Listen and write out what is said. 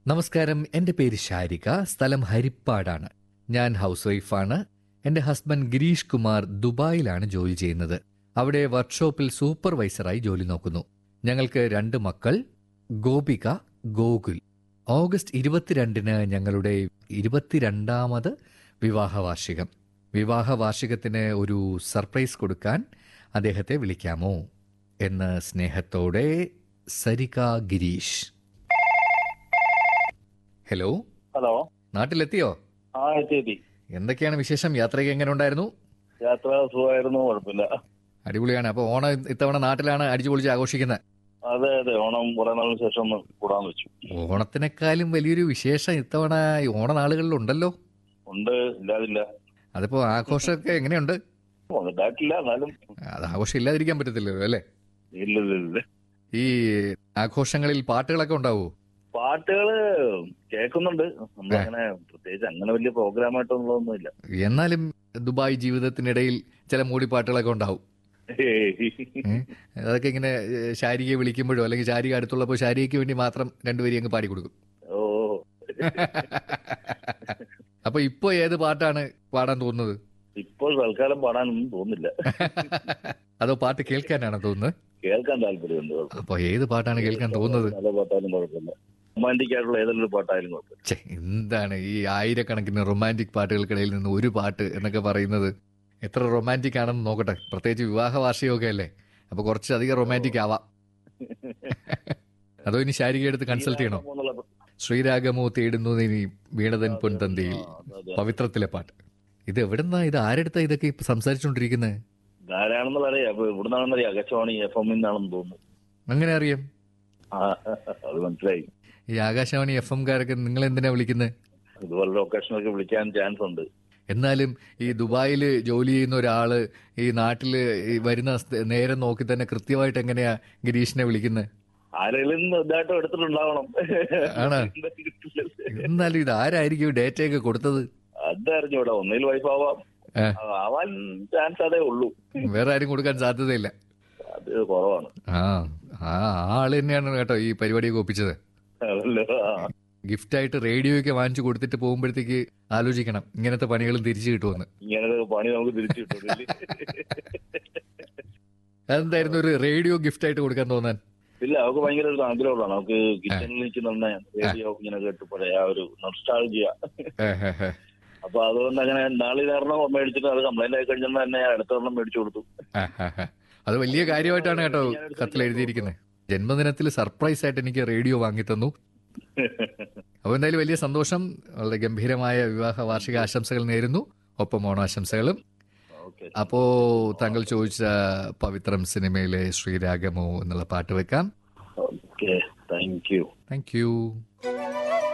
നമസ്കാരം എൻ്റെ പേര് ശാരിക സ്ഥലം ഹരിപ്പാടാണ് ഞാൻ ഹൗസ് വൈഫാണ് എൻ്റെ ഹസ്ബൻഡ് ഗിരീഷ് കുമാർ ദുബായിലാണ് ജോലി ചെയ്യുന്നത് അവിടെ വർക്ക്ഷോപ്പിൽ സൂപ്പർവൈസറായി ജോലി നോക്കുന്നു ഞങ്ങൾക്ക് രണ്ട് മക്കൾ ഗോപിക ഗോകുൽ ഓഗസ്റ്റ് ഇരുപത്തിരണ്ടിന് ഞങ്ങളുടെ ഇരുപത്തിരണ്ടാമത് വിവാഹ വാർഷികം വിവാഹ വാർഷികത്തിന് ഒരു സർപ്രൈസ് കൊടുക്കാൻ അദ്ദേഹത്തെ വിളിക്കാമോ എന്ന് സ്നേഹത്തോടെ സരിക ഗിരീഷ് ഹലോ ഹലോ നാട്ടിലെത്തിയോ ആ എത്തി എത്തി എന്തൊക്കെയാണ് വിശേഷം യാത്രയ്ക്ക് എങ്ങനെ ഉണ്ടായിരുന്നു യാത്ര സുഖമായിരുന്നു കുഴപ്പമില്ല അടിപൊളിയാണ് അപ്പോൾ ഓണം ഇത്തവണ നാട്ടിലാണ് അടിച്ചു പൊളിച്ച് ആഘോഷിക്കുന്നത് അതെ അതെ ഓണം കുറെ നാളിന് ശേഷം ഒന്ന് കൂടാന്ന് വെച്ചു ഓണത്തിനേക്കാളും വലിയൊരു വിശേഷം ഇത്തവണ ഈ ഓണനാളുകളിലുണ്ടല്ലോ ഉണ്ട് ഇല്ലാതില്ല അതിപ്പോ ആഘോഷമൊക്കെ എങ്ങനെയുണ്ട് വന്നിട്ടായിട്ടില്ല എന്നാലും അത് ആഘോഷം ഇല്ലാതിരിക്കാൻ പറ്റത്തില്ലല്ലോ അല്ലേ ഇല്ല ഇല്ല ഇല്ല ഈ ആഘോഷങ്ങളിൽ പാട്ടുകളൊക്കെ ഉണ്ടാവോ പാട്ടുകള് കേൾക്കുന്നുണ്ട് നമ്മളങ്ങനെ പ്രത്യേകിച്ച് അങ്ങനെ വലിയ പ്രോഗ്രാമായിട്ടുള്ളതൊന്നുമില്ല എന്നാലും ദുബായ് ജീവിതത്തിനിടയിൽ ചില മൂടിപ്പാട്ടുകളൊക്കെ ഉണ്ടാവും ഏ? അതൊക്കെ ഇങ്ങനെ ഏ, ശാരികയെ വിളിക്കുമ്പോഴോ അല്ലെങ്കിൽ ശാരിക അടുത്തുള്ളപ്പോൾ ശാരികയ്ക്ക് വേണ്ടി മാത്രം രണ്ടുപേരും അങ്ങ് പാടി കൊടുക്കും ഓ അപ്പൊ ഇപ്പൊ ഏത് പാട്ടാണ് പാടാൻ തോന്നുന്നത് ഇപ്പോൾ തൽക്കാലം പാടാനൊന്നും തോന്നില്ല അതോ പാട്ട് കേൾക്കാനാണോ തോന്നുന്നത് കേൾക്കാൻ താല്പര്യമുണ്ട് കുഴപ്പമില്ല. അപ്പൊ ഏത് പാട്ടാണ് കേൾക്കാൻ തോന്നുന്നത് നല്ല പാട്ടായാലും കുഴപ്പമില്ല റൊമാൻറ്റിക് ആയിട്ടുള്ള ഏതെങ്കിലും ഒരു പാട്ടായാലും കുഴപ്പമില്ല ഛെ, എന്താണ് ഈ ആയിരക്കണക്കിന് റൊമാൻറ്റിക് പാട്ടുകൾക്കിടയിൽ നിന്ന് ഒരു പാട്ട് എന്നൊക്കെ പറയുന്നത് എത്ര റൊമാൻറ്റിക് ആണെന്ന് നോക്കട്ടെ പ്രത്യേകിച്ച് വിവാഹ വാർഷികമൊക്കെ അല്ലേ അപ്പൊ കുറച്ച് അധികം റൊമാൻറ്റിക് ആവാം അതോ ഇനി ശാരിക എടുത്ത് കൺസൾട്ട് ചെയ്യണോ എന്നുള്ള ശ്രീരാഗമോ തേടുന്നു ഇനി വീണതൻ പൊൻതന്തിയിൽ ആ, അതെ, അതെ. പവിത്രത്തിലെ പാട്ട് ഇത് എവിടെന്നാ ഇത് ആരെടുത്താ ഇതൊക്കെ ഇപ്പൊ സംസാരിച്ചുകൊണ്ടിരിക്കുന്നത് ധാരാണെന്ന് പറയാം അപ്പൊ ഇവിടുന്നാണെന്ന് അറിയാം അകച്ചവാണി എഫ് എമ്മിന്നാണെന്ന് തോന്നുന്നു അങ്ങനെ അറിയാം ആ, അത് മനസ്സിലായി ഈ ആകാശവാണി എഫ് എംകാരൊക്കെ നിങ്ങൾ എന്തിനാ വിളിക്കുന്നത് ഇതുപോലെ ലൊക്കേഷനൊക്കെ വിളിക്കാൻ ചാൻസ് ഉണ്ട് എന്നാലും ഈ ദുബായിൽ ജോലി ചെയ്യുന്ന ഒരാള് ഈ നാട്ടില് ഈ വരുന്ന സ്ഥ- നേരം നോക്കി തന്നെ കൃത്യമായിട്ട് എങ്ങനെയാ ഗിരീഷിനെ വിളിക്കുന്നത് ആരെങ്കിലും ഇതായിട്ട് എടുത്തിട്ടുണ്ടാവണം ആണോ? എന്നാലും ഇത് ആരായിരിക്കും ഈ ഡേറ്റയൊക്കെ കൊടുത്തത് അതറിഞ്ഞൂടാ ഒന്നിൽ വൈഫ് ആവാം ഏ. ആവാൻ ചാൻസ് അതേ ഉള്ളൂ വേറെ ആരും കൊടുക്കാൻ സാധ്യതയില്ല അത് കുറവാണ് ആ ആ ആ ആള് തന്നെയാണ് കേട്ടോ ഈ പരിപാടിയൊക്കെ ഒപ്പിച്ചത് അതല്ലോ ആ. ഗിഫ്റ്റായിട്ട് റേഡിയോയൊക്കെ വാങ്ങിച്ചു കൊടുത്തിട്ട് പോകുമ്പോഴത്തേക്ക് ആലോചിക്കണം ഇങ്ങനത്തെ പണികളും തിരിച്ചു കിട്ടുമെന്ന് ഇങ്ങനത്തെ പണി നമുക്ക് തിരിച്ചു കിട്ടുന്നില്ല അതെന്തായിരുന്നു ഒരു റേഡിയോ ഗിഫ്റ്റായിട്ട് കൊടുക്കാൻ തോന്നാൻ ഇല്ല അവർക്ക് ഭയങ്കര ഒരു ആഗ്രഹമുള്ളതാണ് നമുക്ക് കിച്ചണിൽ നിൽക്കുന്ന റേഡിയോ ഇങ്ങനെ കേട്ട് പഴയ ആ ഒരു നൊസ്റ്റാൾജിയ ഏ, ഏ, ഏ. അപ്പൊ അതുകൊണ്ട് അങ്ങനെ നാളിതൊരെണ്ണം മേടിച്ചിട്ട് അത് കംപ്ലൈന്റ് ആയി കഴിഞ്ഞാൽ തന്നെ അടുത്തൊരെണ്ണം മേടിച്ചു കൊടുത്തു ആ, ആ, ആ. അത് വലിയ കാര്യമായിട്ടാണ് കേട്ടോ കത്തിൽ എഴുതിയിരിക്കുന്നത് ജന്മദിനത്തിൽ സർപ്രൈസ് ആയിട്ട് എനിക്ക് റേഡിയോ വാങ്ങി തന്നു അപ്പോൾ എന്തായാലും വലിയ സന്തോഷം വളരെ ഗംഭീരമായ വിവാഹ വാർഷിക ആശംസകൾ നേരുന്നു ഒപ്പം ഓണാശംസകളും ഓക്കെ അപ്പോ താങ്കൾ ചോദിച്ച പവിത്രം സിനിമയിലെ ശ്രീരാഗമോ എന്നുള്ള പാട്ട് വെക്കാം okay thank you thank U